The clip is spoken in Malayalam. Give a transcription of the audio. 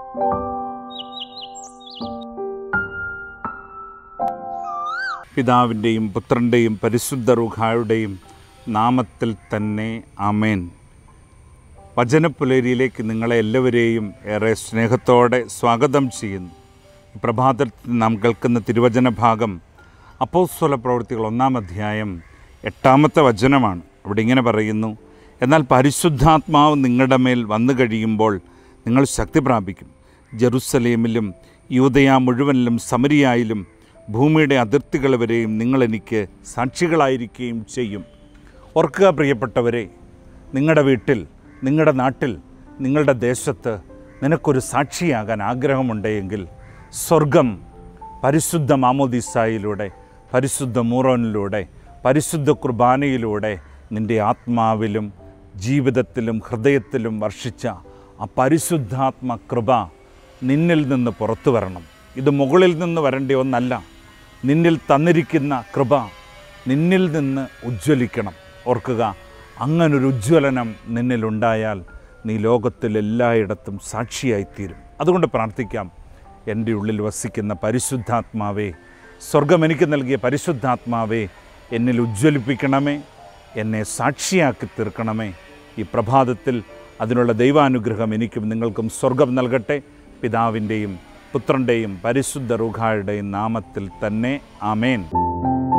പിതാവിൻ്റെയും പുത്രൻ്റെയും പരിശുദ്ധ റുഹായുടെയും നാമത്തിൽ തന്നെ ആമേൻ വചനപ്പുലരിയിലേക്ക് നിങ്ങളെ എല്ലാവരെയും ഏറെ സ്നേഹത്തോടെ സ്വാഗതം ചെയ്യുന്നു ഈ പ്രഭാതത്തിൽ നാം കേൾക്കുന്ന തിരുവചന ഭാഗം അപ്പോസ്വല പ്രവൃത്തികൾ ഒന്നാം അധ്യായം എട്ടാമത്തെ വചനമാണ് അവിടെ ഇങ്ങനെ പറയുന്നു എന്നാൽ പരിശുദ്ധാത്മാവ് നിങ്ങളുടെ മേൽ വന്നു കഴിയുമ്പോൾ നിങ്ങൾ ശക്തി പ്രാപിക്കും ജെറുസലേമിലും യൂതയ മുഴുവനിലും സമരിയായിലും ഭൂമിയുടെ അതിർത്തികൾ വരെയും നിങ്ങൾ എനിക്ക് സാക്ഷികളായിരിക്കുകയും ചെയ്യും ഓർക്കുക പ്രിയപ്പെട്ടവരെ നിങ്ങളുടെ വീട്ടിൽ നിങ്ങളുടെ നാട്ടിൽ നിങ്ങളുടെ ദേശത്ത് നിനക്കൊരു സാക്ഷിയാകാൻ ആഗ്രഹമുണ്ടെങ്കിൽ സ്വർഗം പരിശുദ്ധ മാമോദിസായിലൂടെ പരിശുദ്ധ മൂറോനിലൂടെ പരിശുദ്ധ കുർബാനയിലൂടെ നിൻ്റെ ആത്മാവിലും ജീവിതത്തിലും ഹൃദയത്തിലും വർഷിച്ച ആ പരിശുദ്ധാത്മ കൃപ നിന്നിൽ നിന്ന് പുറത്തു വരണം ഇത് മുകളിൽ നിന്ന് വരേണ്ട ഒന്നല്ല നിന്നിൽ തന്നിരിക്കുന്ന കൃപ നിന്നിൽ നിന്ന് ഉജ്ജ്വലിക്കണം ഓർക്കുക അങ്ങനൊരു ഉജ്ജ്വലനം നിന്നിലുണ്ടായാൽ നീ ലോകത്തിൽ എല്ലായിടത്തും സാക്ഷിയായിത്തീരും അതുകൊണ്ട് പ്രാർത്ഥിക്കാം എൻ്റെ ഉള്ളിൽ വസിക്കുന്ന പരിശുദ്ധാത്മാവേ സ്വർഗം എനിക്ക് നൽകിയ പരിശുദ്ധാത്മാവേ എന്നിൽ ഉജ്ജ്വലിപ്പിക്കണമേ എന്നെ സാക്ഷിയാക്കി തീർക്കണമേ ഈ പ്രഭാതത്തിൽ അതിനുള്ള ദൈവാനുഗ്രഹം എനിക്കും നിങ്ങൾക്കും സ്വർഗം നൽകട്ടെ പിതാവിൻ്റെയും പുത്രൻ്റെയും പരിശുദ്ധ റുഖായുടെയും നാമത്തിൽ തന്നെ ആമേൻ